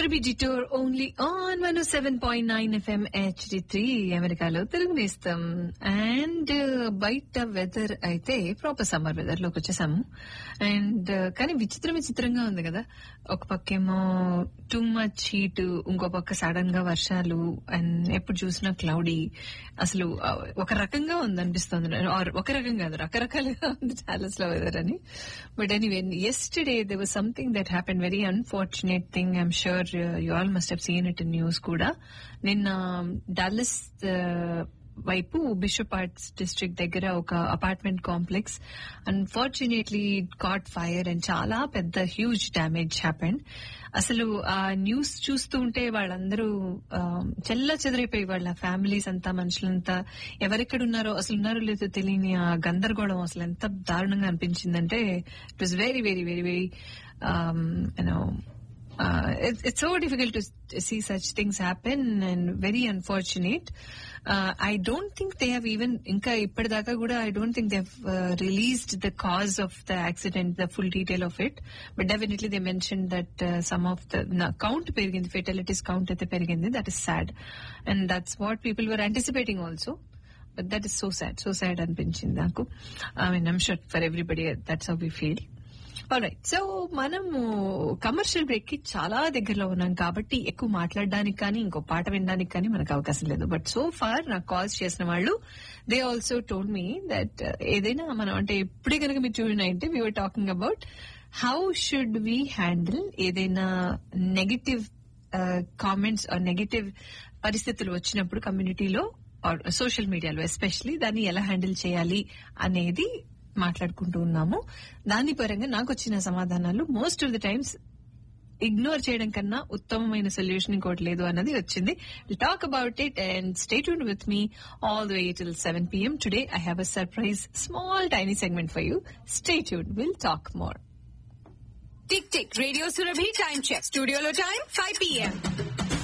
సురభి డిటోర్ only on one seven point nine FM HD three అమెరికాలో తెలుగు నేస్తాం అండ్ బయట వెదర్ అయితే ప్రాపర్ సమ్మర్ వెదర్ లోకి వచ్చేసాము అండ్ కానీ విచిత్రం విచిత్రంగా ఉంది కదా ఒక పక్కేమో టూ మచ్ హీట్ ఇంకో పక్క సడన్ గా వర్షాలు అండ్ ఎప్పుడు చూసినా క్లౌడీ అసలు ఆ, ఒక రకంగా ఉంది అనిపిస్తుంది Or ఒక రకం కాదు రకరకాలుగా ఉంది చాలా స్లో వెదర్ అని but anyway yesterday they was something that happen very unfortunate thing I'm sure you all must have seen it in news కూడా నిన్న డల్లస్ వైపు బిషప్ ఆర్ట్స్ డిస్ట్రిక్ట్ దగ్గర ఒక apartment complex unfortunately caught fire and చాలా పెద్ద huge damage happened అసలు ఆ news చూస్తూ ఉంటే వాళ్ళందరూ చెల్ల చెదరైపోయి వాళ్ళ ఫ్యామిలీస్ అంతా మనుషులంతా ఎవరెక్కడ ఉన్నారో అసలు ఉన్నారో లేదో తెలియని ఆ గందరగోళం అసలు ఎంత దారుణంగా అనిపించిందంటే it was very very very very you know uh, it's, it's so difficult to s- see such things happen and very unfortunate. Uh, I don't think they have even, ఇంకా ఇప్పటిదాకా కూడా I don't think they've uh, released the cause of the accident, the full detail of it. But definitely they mentioned that uh, some of the na- count పెరిగింది, fatalities count అయితే పెరిగింది. That is sad. And that's what people were anticipating also. But that is so sad, so sad అనిపించింది నాకు. I mean, I'm sure for everybody that's how we feel. Right so మనము commercial break కి చాలా దగ్గరలో ఉన్నాం కాబట్టి ఎక్కువ మాట్లాడడానికి కానీ ఇంకో పాట వినడానికి కానీ మనకు అవకాశం లేదు బట్ సో ఫార్ నాకు కాల్స్ చేసిన వాళ్ళు they also told me that ఏదైనా మనం అంటే ఎప్పుడే కనుక మీరు చూడినంటే we were talking about how should we handle ఏదైనా నెగటివ్ కామెంట్స్ నెగటివ్ పరిస్థితులు వచ్చినప్పుడు కమ్యూనిటీలో సోషల్ మీడియాలో ఎస్పెషలీ దాన్ని ఎలా హ్యాండిల్ చేయాలి అనేది మాట్లాడుకుంటూ ఉన్నాము దాని పరంగా నాకు వచ్చిన సమాధానాలు most of the times ignore చేయడం కన్నా ఉత్తమమైన సొల్యూషన్ ఇంకోటి లేదు అన్నది వచ్చింది talk about it and stay tune with me all the way till seven PM today I have a surprise small tiny segment for you stay tune will talk more tick tick radio Surabhi time check స్టూడియోలో time five PM